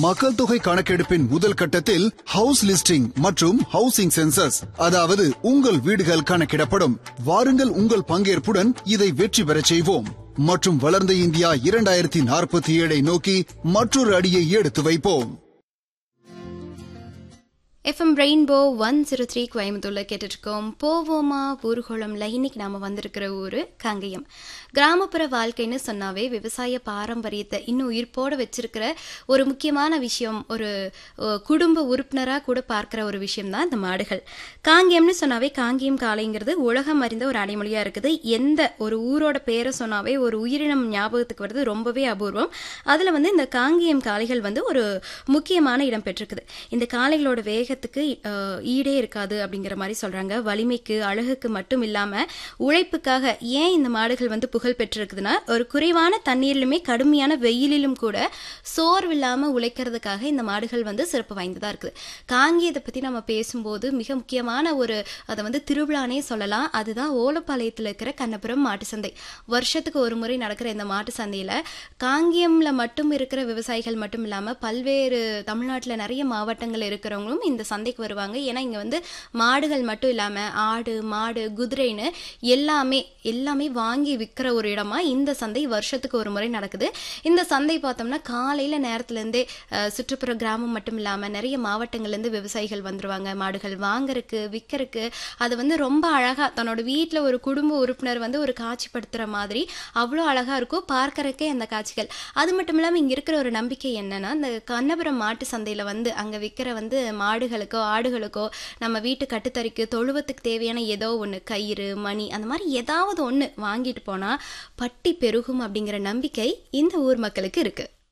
மக்கள் தொகை கணக்கெடுப்பின் முதல் கட்டத்தில் ஹவுஸ் லிஸ்டிங் மற்றும் ஹவுசிங் சென்சஸ் அதாவது உங்கள் வீடுகள் கணக்கிடப்படும் வாருங்கள் உங்கள் பங்கேற்புடன் இதை வெற்றி பெறச் செய்வோம் மற்றும் வளர்ந்த இந்தியா இரண்டாயிரத்தி நாற்பத்தி ஏழை நோக்கி மற்றொரு அடியை எடுத்து வைப்போம் FM rainbow one zero three கோயம்புத்தூரில் கேட்டுட்ருக்கோம் போவோமா ஊர்குளம்ல இன்னைக்கு நாம் வந்திருக்கிற ஊர் காங்கயம் கிராமப்புற வாழ்க்கைன்னு சொன்னாவே விவசாய பாரம்பரியத்தை இன்னும் உயிர்ப்போட வச்சிருக்கிற ஒரு முக்கியமான விஷயம் ஒரு அஹ், குடும்ப உறுப்பினராக கூட பார்க்குற ஒரு விஷயம் தான் இந்த மாடுகள் காங்கேயம்னு சொன்னாவே காங்கேயம் காளைங்கிறது உலகம் அறிந்த ஒரு அடைமொழியாக இருக்குது எந்த ஒரு ஊரோட பேரை சொன்னாவே ஒரு உயிரினம் ஞாபகத்துக்கு வருது ரொம்பவே அபூர்வம் அதில் வந்து இந்த காங்கேயம் காளைகள் வந்து ஒரு முக்கியமான இடம் பெற்றிருக்குது இந்த காளைகளோட வேகத்துக்கு அஹ், ஈடே இருக்காது அப்படிங்கிற மாதிரி சொல்றாங்க வலிமைக்கு அழகுக்கு மட்டும் இல்லாம உழைப்புக்காக ஏன் இந்த மாடுகள் வந்து புகழ் பெற்றிருக்குதுன்னா ஒரு குறைவான தண்ணீரிலுமே கடுமையான வெயிலிலும் கூட சோர்வில்லாம உழைக்கிறதுக்காக இந்த மாடுகள் வந்து சிறப்பு வாய்ந்ததா இருக்குது காங்கேயத்தை பத்தி நம்ம பேசும்போது மிக முக்கியமான ஒரு அதை வந்து திருவிழானே சொல்லலாம் அதுதான் ஓலப்பாளையத்தில் இருக்கிற கண்ணபுரம் மாட்டு சந்தை வருஷத்துக்கு ஒரு முறை நடக்கிற இந்த மாட்டு சந்தையில காங்கேயம்ல மட்டும் இருக்கிற விவசாயிகள் மட்டும் இல்லாம பல்வேறு தமிழ்நாட்டில் நிறைய மாவட்டங்கள் இருக்கிறவங்களும் இந்த சந்தைக்கு வருவாங்க ஏன்னா இங்க வந்து மாடுகள் மட்டும் இல்லாம ஆடு மாடு குதிரைன்னு எல்லாமே எல்லாமே வாங்கி விற்கிற ஒரு இடமா இந்த சந்தை வருஷத்துக்கு ஒரு முறை நடக்குது இந்த சந்தை பார்த்தோம்னா காலையில நேரத்துல இருந்தே அஹ், சுற்றுப்புற கிராமம் மட்டும் இல்லாம நிறைய மாவட்டங்கள்ல இருந்து விவசாயிகள் வந்துருவாங்க மாடுகள் வாங்குறதுக்கு விற்கிறதுக்கு அது வந்து ரொம்ப அழகா தன்னோட வீட்ல ஒரு குடும்ப உறுப்பினர் வந்து ஒரு காட்சிப்படுத்துற மாதிரி அவ்வளோ அழகா இருக்கும் பார்க்கறதுக்கே அந்த காட்சிகள் அது மட்டும் இல்லாம இங்க இருக்கிற ஒரு நம்பிக்கை என்னன்னா இந்த கண்ணபுரம் மாட்டு சந்தையில வந்து அங்க விற்கிற வந்து மாடுகளுக்கோ ஆடுகளுக்கோ நம்ம வீட்டு கட்டுத்தறிக்கு தொழுவத்துக்கு தேவையான ஏதோ ஒண்ணு கயிறு மணி அந்த மாதிரி ஏதாவது ஒண்ணு வாங்கிட்டு போனா பட்டி பெருகும் அப்படிங்கிற நம்பிக்கை இந்த ஊர் மக்களுக்கு இருக்கு